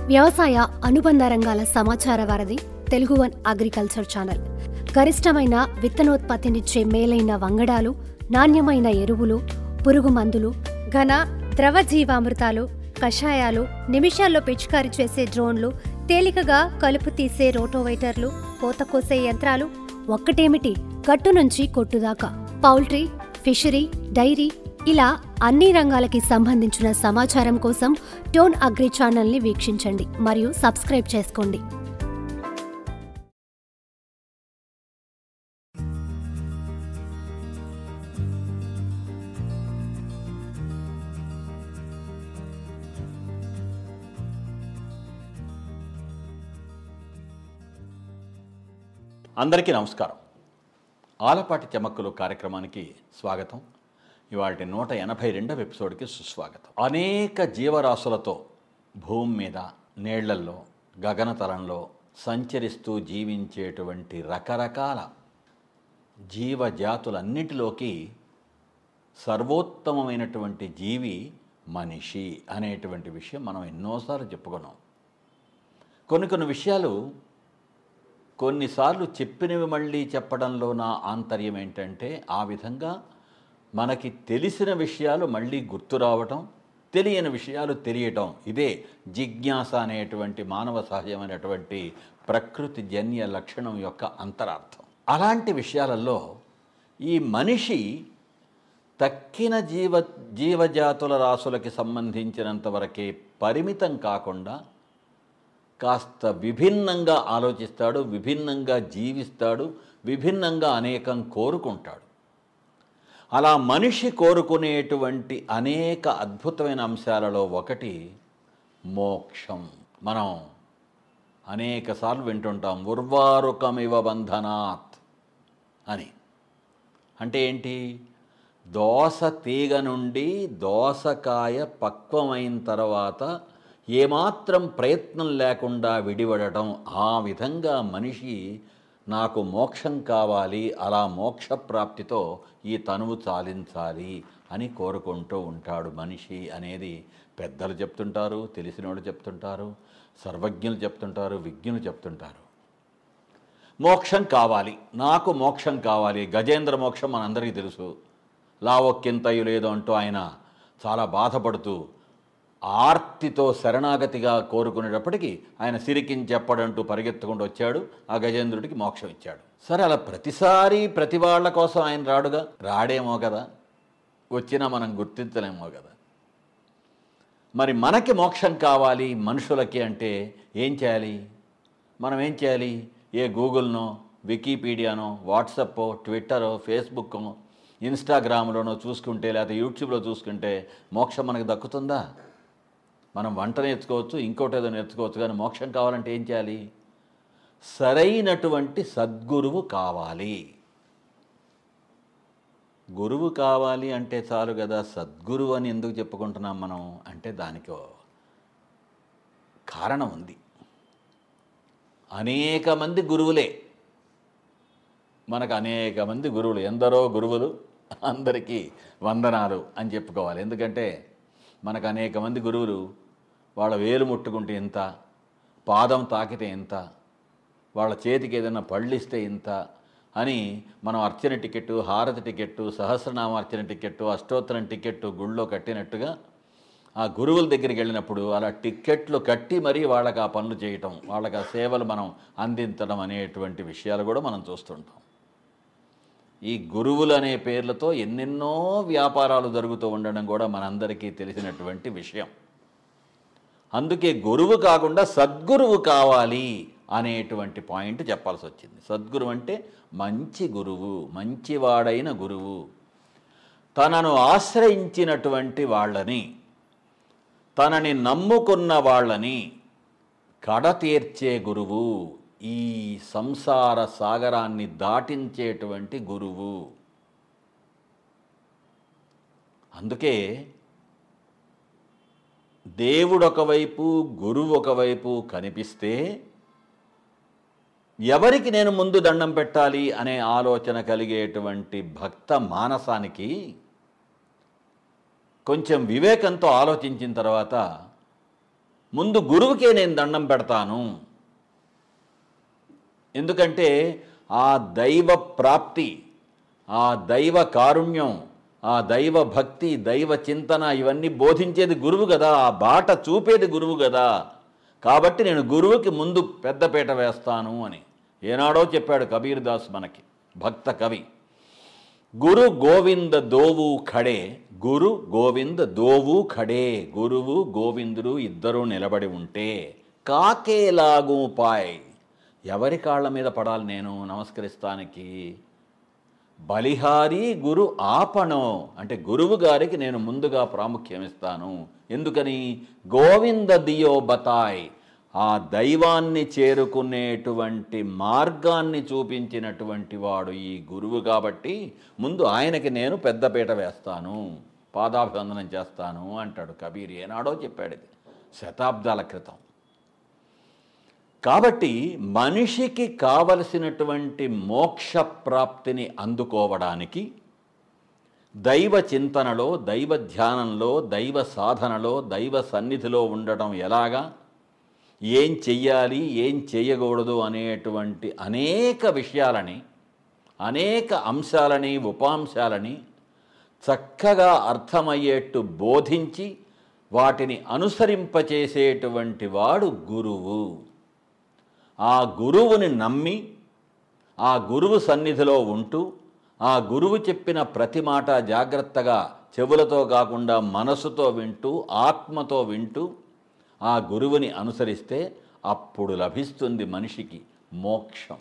వ్యవసాయ అనుబంధ రంగాల సమాచార వారధి తెలుగు వన్ అగ్రికల్చర్ ఛానల్ గరిష్టమైన విత్తనోత్పత్తినిచ్చే మేలైన వంగడాలు నాణ్యమైన ఎరువులు పురుగు మందులు ఘన ద్రవ జీవామృతాలు కషాయాలు నిమిషాల్లో పిచికారీ చేసే డ్రోన్లు తేలికగా కలుపు తీసే రోటోవైటర్లు కోత కోసే యంత్రాలు ఒక్కటేమిటి గట్టు నుంచి కొట్టుదాకా పౌల్ట్రీ ఫిషరీ డైరీ ఇలా అన్ని రంగాలకి సంబంధించిన సమాచారం కోసం టోన్ అగ్రి ఛానల్ని వీక్షించండి మరియు సబ్స్క్రైబ్ చేసుకోండి అందరికీ నమస్కారం ఆలపాటి చెమక్కులు కార్యక్రమానికి స్వాగతం ఇవాటి నూట ఎనభై రెండవ ఎపిసోడ్కి సుస్వాగతం అనేక జీవరాశులతో భూమి మీద నీళ్లల్లో గగనతలంలో సంచరిస్తూ జీవించేటువంటి రకరకాల జీవజాతులన్నిటిలోకి సర్వోత్తమమైనటువంటి జీవి మనిషి అనేటువంటి విషయం మనం ఎన్నోసార్లు చెప్పుకున్నాం కొన్ని కొన్ని విషయాలు కొన్నిసార్లు చెప్పినవి మళ్ళీ చెప్పడంలో నా ఆంతర్యం ఏంటంటే ఆ విధంగా మనకి తెలిసిన విషయాలు మళ్ళీ గుర్తు రావటం తెలియని విషయాలు తెలియటం ఇదే జిజ్ఞాస అనేటువంటి మానవ సహజమైనటువంటి ప్రకృతి జన్య లక్షణం యొక్క అంతరార్థం అలాంటి విషయాలలో ఈ మనిషి తక్కిన జీవ జీవజాతుల రాసులకి సంబంధించినంత వరకే పరిమితం కాకుండా కాస్త విభిన్నంగా ఆలోచిస్తాడు విభిన్నంగా జీవిస్తాడు విభిన్నంగా అనేకం కోరుకుంటాడు అలా మనిషి కోరుకునేటువంటి అనేక అద్భుతమైన అంశాలలో ఒకటి మోక్షం మనం అనేక సార్లు వింటుంటాం ఉర్వారుకమివ బంధనాత్ అని అంటే ఏంటి దోస తీగ నుండి దోసకాయ పక్వమైన తర్వాత ఏమాత్రం ప్రయత్నం లేకుండా విడివడటం ఆ విధంగా మనిషి నాకు మోక్షం కావాలి అలా మోక్ష ప్రాప్తితో ఈ తనువు చాలించాలి అని కోరుకుంటూ ఉంటాడు మనిషి అనేది పెద్దలు చెప్తుంటారు తెలిసినోళ్ళు చెప్తుంటారు సర్వజ్ఞులు చెప్తుంటారు విజ్ఞులు చెప్తుంటారు మోక్షం కావాలి నాకు మోక్షం కావాలి గజేంద్ర మోక్షం మనందరికీ తెలుసు లావొక్కింతయు లేదు అంటూ ఆయన చాలా బాధపడుతూ ఆర్తితో శరణాగతిగా కోరుకునేటప్పటికీ ఆయన సిరికిని చెప్పడంటూ పరిగెత్తుకుంటూ వచ్చాడు ఆ గజేంద్రుడికి మోక్షం ఇచ్చాడు సరే అలా ప్రతిసారి ప్రతి వాళ్ళ కోసం ఆయన రాడుగా రాడేమో కదా వచ్చినా మనం గుర్తించలేమో కదా మరి మనకి మోక్షం కావాలి మనుషులకి అంటే ఏం చేయాలి మనం ఏం చేయాలి ఏ గూగుల్నో వికీపీడియానో వాట్సప్పో ట్విట్టరో ఫేస్బుక్కో ఇన్స్టాగ్రామ్లోనో చూసుకుంటే లేకపోతే యూట్యూబ్లో చూసుకుంటే మోక్షం మనకు దక్కుతుందా మనం వంట నేర్చుకోవచ్చు ఇంకోటి ఏదో నేర్చుకోవచ్చు కానీ మోక్షం కావాలంటే ఏం చేయాలి సరైనటువంటి సద్గురువు కావాలి గురువు కావాలి అంటే చాలు కదా సద్గురువు అని ఎందుకు చెప్పుకుంటున్నాం మనం అంటే దానికి కారణం ఉంది అనేక మంది గురువులే మనకు అనేక మంది గురువులు ఎందరో గురువులు అందరికీ వందనాలు అని చెప్పుకోవాలి ఎందుకంటే మనకు అనేక మంది గురువులు వాళ్ళ వేలు ముట్టుకుంటే ఎంత పాదం తాకితే ఎంత వాళ్ళ చేతికి ఏదైనా పళ్ళిస్తే ఇంత అని మనం అర్చన టికెట్టు హారతి టికెట్టు సహస్రనామ అర్చన టికెట్టు అష్టోత్తరం టికెట్టు గుళ్ళో కట్టినట్టుగా ఆ గురువుల దగ్గరికి వెళ్ళినప్పుడు అలా టిక్కెట్లు కట్టి మరీ వాళ్ళకి ఆ పనులు చేయటం వాళ్ళకి ఆ సేవలు మనం అందించడం అనేటువంటి విషయాలు కూడా మనం చూస్తుంటాం ఈ గురువులు అనే పేర్లతో ఎన్నెన్నో వ్యాపారాలు జరుగుతూ ఉండడం కూడా మనందరికీ తెలిసినటువంటి విషయం అందుకే గురువు కాకుండా సద్గురువు కావాలి అనేటువంటి పాయింట్ చెప్పాల్సి వచ్చింది సద్గురువు అంటే మంచి గురువు మంచివాడైన గురువు తనను ఆశ్రయించినటువంటి వాళ్ళని తనని నమ్ముకున్న వాళ్ళని కడతీర్చే గురువు ఈ సంసార సాగరాన్ని దాటించేటువంటి గురువు అందుకే దేవుడు ఒకవైపు గురువు ఒకవైపు కనిపిస్తే ఎవరికి నేను ముందు దండం పెట్టాలి అనే ఆలోచన కలిగేటువంటి భక్త మానసానికి కొంచెం వివేకంతో ఆలోచించిన తర్వాత ముందు గురువుకే నేను దండం పెడతాను ఎందుకంటే ఆ దైవ ప్రాప్తి ఆ దైవ కారుణ్యం ఆ దైవ భక్తి దైవ చింతన ఇవన్నీ బోధించేది గురువు కదా ఆ బాట చూపేది గురువు కదా కాబట్టి నేను గురువుకి ముందు పెద్దపీట వేస్తాను అని ఏనాడో చెప్పాడు కబీర్ దాస్ మనకి భక్త కవి గురు గోవింద దోవు ఖడే గురు గోవింద దోవు ఖడే గురువు గోవిందుడు ఇద్దరూ నిలబడి ఉంటే కాకేలాగు పాయ్ ఎవరి కాళ్ళ మీద పడాలి నేను నమస్కరిస్తానికి బలిహారి గురు ఆపణో అంటే గురువు గారికి నేను ముందుగా ప్రాముఖ్యం ఇస్తాను ఎందుకని గోవింద దియో బతాయ్ ఆ దైవాన్ని చేరుకునేటువంటి మార్గాన్ని చూపించినటువంటి వాడు ఈ గురువు కాబట్టి ముందు ఆయనకి నేను పెద్దపీట వేస్తాను పాదాభివందనం చేస్తాను అంటాడు కబీర్ ఏనాడో చెప్పాడు ఇది శతాబ్దాల క్రితం కాబట్టి మనిషికి కావలసినటువంటి మోక్ష ప్రాప్తిని అందుకోవడానికి దైవ చింతనలో దైవ ధ్యానంలో దైవ సాధనలో దైవ సన్నిధిలో ఉండటం ఎలాగా ఏం చెయ్యాలి ఏం చేయకూడదు అనేటువంటి అనేక విషయాలని అనేక అంశాలని ఉపాంశాలని చక్కగా అర్థమయ్యేట్టు బోధించి వాటిని అనుసరింపచేసేటువంటి వాడు గురువు ఆ గురువుని నమ్మి ఆ గురువు సన్నిధిలో ఉంటూ ఆ గురువు చెప్పిన ప్రతి మాట జాగ్రత్తగా చెవులతో కాకుండా మనసుతో వింటూ ఆత్మతో వింటూ ఆ గురువుని అనుసరిస్తే అప్పుడు లభిస్తుంది మనిషికి మోక్షం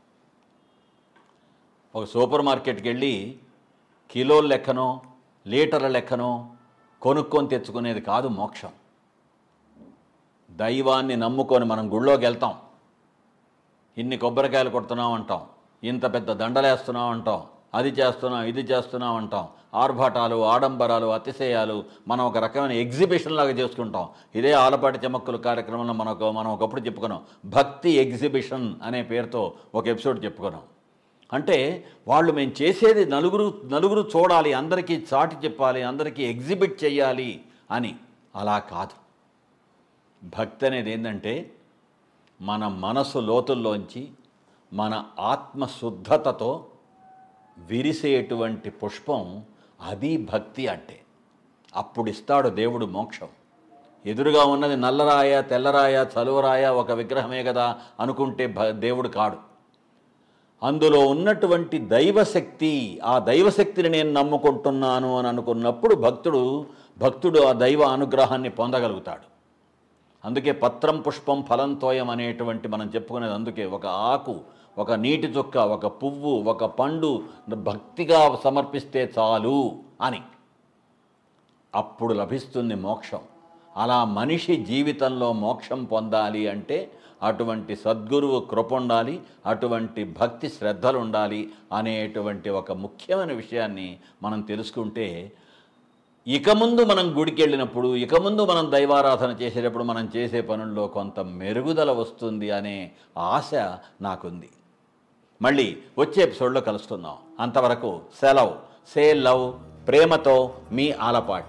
ఒక సూపర్ మార్కెట్కి వెళ్ళి కిలోల లెక్కనో లీటర్ల లెక్కనో కొనుక్కొని తెచ్చుకునేది కాదు మోక్షం దైవాన్ని నమ్ముకొని మనం గుళ్ళోకి వెళ్తాం ఇన్ని కొబ్బరికాయలు కొడుతున్నాం అంటాం ఇంత పెద్ద దండలేస్తున్నాం అంటాం అది చేస్తున్నాం ఇది చేస్తున్నాం అంటాం ఆర్భాటాలు ఆడంబరాలు అతిశయాలు మనం ఒక రకమైన ఎగ్జిబిషన్ లాగా చేసుకుంటాం ఇదే ఆలపాటి చెమక్కుల కార్యక్రమంలో మనకు మనం ఒకప్పుడు చెప్పుకున్నాం భక్తి ఎగ్జిబిషన్ అనే పేరుతో ఒక ఎపిసోడ్ చెప్పుకున్నాం అంటే వాళ్ళు మేము చేసేది నలుగురు నలుగురు చూడాలి అందరికీ చాటి చెప్పాలి అందరికీ ఎగ్జిబిట్ చేయాలి అని అలా కాదు భక్తి అనేది ఏంటంటే మన మనసు లోతుల్లోంచి మన ఆత్మశుద్ధతతో విరిసేటువంటి పుష్పం అది భక్తి అంటే అప్పుడు ఇస్తాడు దేవుడు మోక్షం ఎదురుగా ఉన్నది నల్లరాయ తెల్లరాయ చలువరాయ ఒక విగ్రహమే కదా అనుకుంటే భ దేవుడు కాడు అందులో ఉన్నటువంటి దైవశక్తి ఆ దైవశక్తిని నేను నమ్ముకుంటున్నాను అని అనుకున్నప్పుడు భక్తుడు భక్తుడు ఆ దైవ అనుగ్రహాన్ని పొందగలుగుతాడు అందుకే పత్రం పుష్పం ఫలం తోయం అనేటువంటి మనం చెప్పుకునేది అందుకే ఒక ఆకు ఒక నీటి చుక్క ఒక పువ్వు ఒక పండు భక్తిగా సమర్పిస్తే చాలు అని అప్పుడు లభిస్తుంది మోక్షం అలా మనిషి జీవితంలో మోక్షం పొందాలి అంటే అటువంటి సద్గురువు కృప ఉండాలి అటువంటి భక్తి శ్రద్ధలు ఉండాలి అనేటువంటి ఒక ముఖ్యమైన విషయాన్ని మనం తెలుసుకుంటే ఇక ముందు మనం గుడికి వెళ్ళినప్పుడు ఇక ముందు మనం దైవారాధన చేసేటప్పుడు మనం చేసే పనుల్లో కొంత మెరుగుదల వస్తుంది అనే ఆశ నాకుంది మళ్ళీ వచ్చే ఎపిసోడ్లో కలుస్తున్నాం అంతవరకు సెలవ్ సే లవ్ ప్రేమతో మీ ఆలపాటి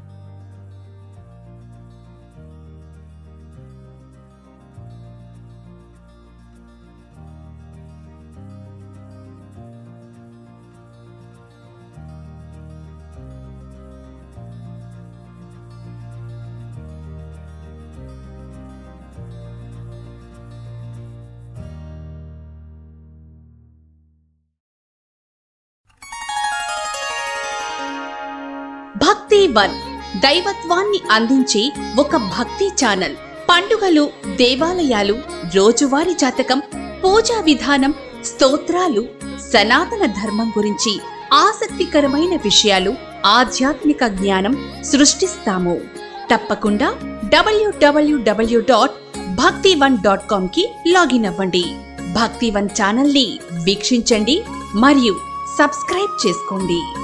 భక్తి వన్ దైవత్వాన్ని అందించే ఒక భక్తి ఛానల్ పండుగలు దేవాలయాలు రోజువారీ జాతకం పూజా విధానం స్తోత్రాలు సనాతన ధర్మం గురించి ఆసక్తికరమైన విషయాలు ఆధ్యాత్మిక జ్ఞానం సృష్టిస్తాము తప్పకుండా WWW dot Bhakthi one dot com కి లాగిన్ అవ్వండి భక్తి వన్ ఛానల్ ని వీక్షించండి మరియు సబ్స్క్రైబ్ చేసుకోండి